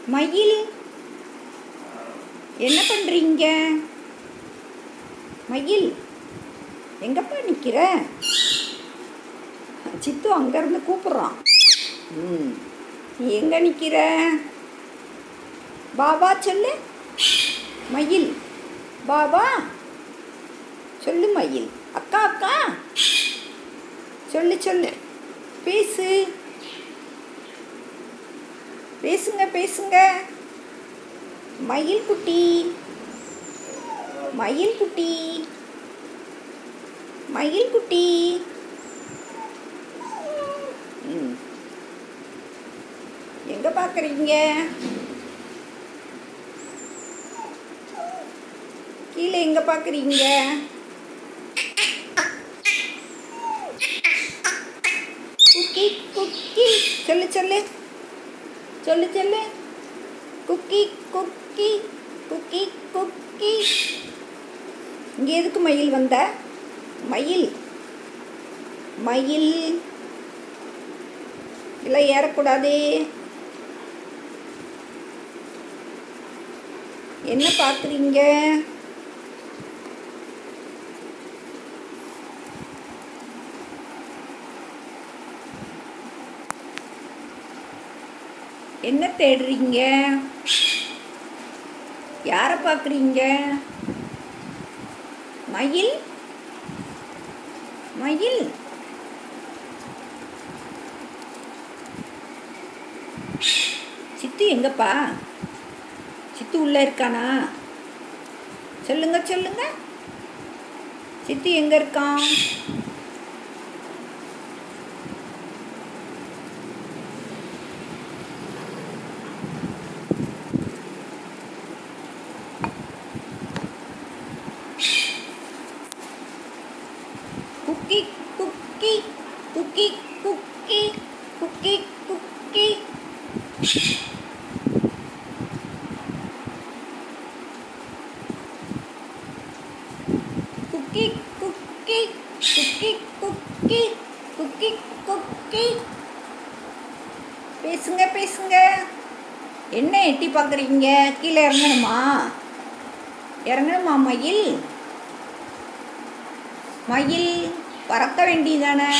மயில் என்ன பண்ணுறீங்க மயில் எங்கப்பா நிற்கிற சித்து அங்கேருந்து கூப்பிட்றான் ம் நீ எங்கே நிற்கிற பாபா சொல்லு மயில் பாபா சொல்லு மயில் அக்கா அக்கா சொல்லு சொல்லு பேசு பேசுங்க பேசுங்க மயில் குட்டி மயில் குட்டி மயில் குட்டி ம் எங்கே பார்க்குறீங்க கீழே எங்கே பார்க்குறீங்க குக்கி குக்கி சொல்லு சொல்லு சொல்லு சொல்லு குக்கி குக்கி குக்கி குக்கி இங்கே எதுக்கு மயில் வந்த மயில் மயில் இல்லை ஏறக்கூடாது என்ன பார்க்குறீங்க என்ன தேடுறீங்க யாரை பார்க்குறீங்க மயில் மயில் சித்து எங்கப்பா சித்து உள்ளே இருக்கானா சொல்லுங்க சொல்லுங்க சித்து எங்கே இருக்கான் cookie cookie cookie cookie cookie cookie cookie cookie cookie cookie cookie cookie பேசுங்க பேசுங்க என்ன எட்டி பார்க்குறீங்க கீழே இறங்கணுமா இறங்கணுமா மயில் மயில் பறக்க வேண்டியதானே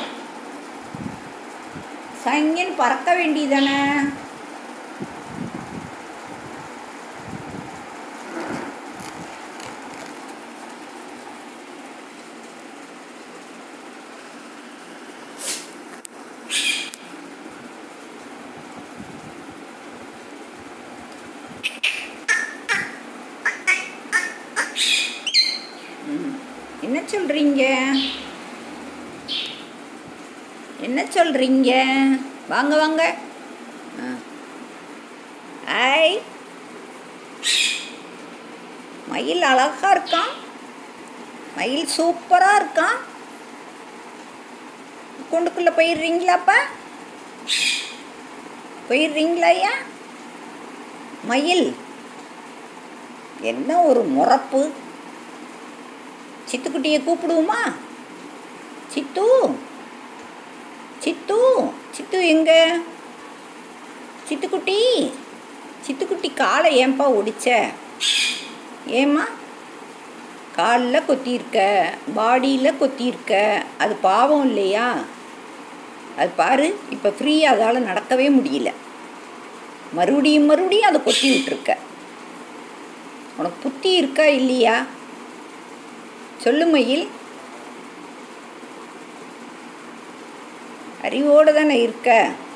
சங்கன் பறக்க வேண்டியதானே ம். என்ன சொல்கிறீங்க என்ன சொல்கிறீங்க வாங்க வாங்க ஆ. ஐ மயில் அழகா இருக்கான் மயில் சூப்பராக இருக்கான் கூண்டுக்குள்ளே போயிடுறீங்களாப்பா போயிடுறீங்களா ஐயா மயில் என்ன ஒரு முறப்பு சித்துக்குட்டியை கூப்பிடுவோமா சித்து சித்து சித்து எங்க சித்துக்குட்டி சித்துக்குட்டி காலை ஏன்பா ஒடிச்ச ஏம்மா காலில் கொத்தியிருக்க பாடியில் கொத்தியிருக்க அது பாவம் இல்லையா அது பாரு இப்போ ஃப்ரீயாக அதால் நடக்கவே முடியல மறுபடியும் மறுபடியும் அதை கொத்தி விட்டுருக்க உனக்கு புத்தி இருக்கா இல்லையா சொல்லு மயில் அறிவோடு தானே இருக்க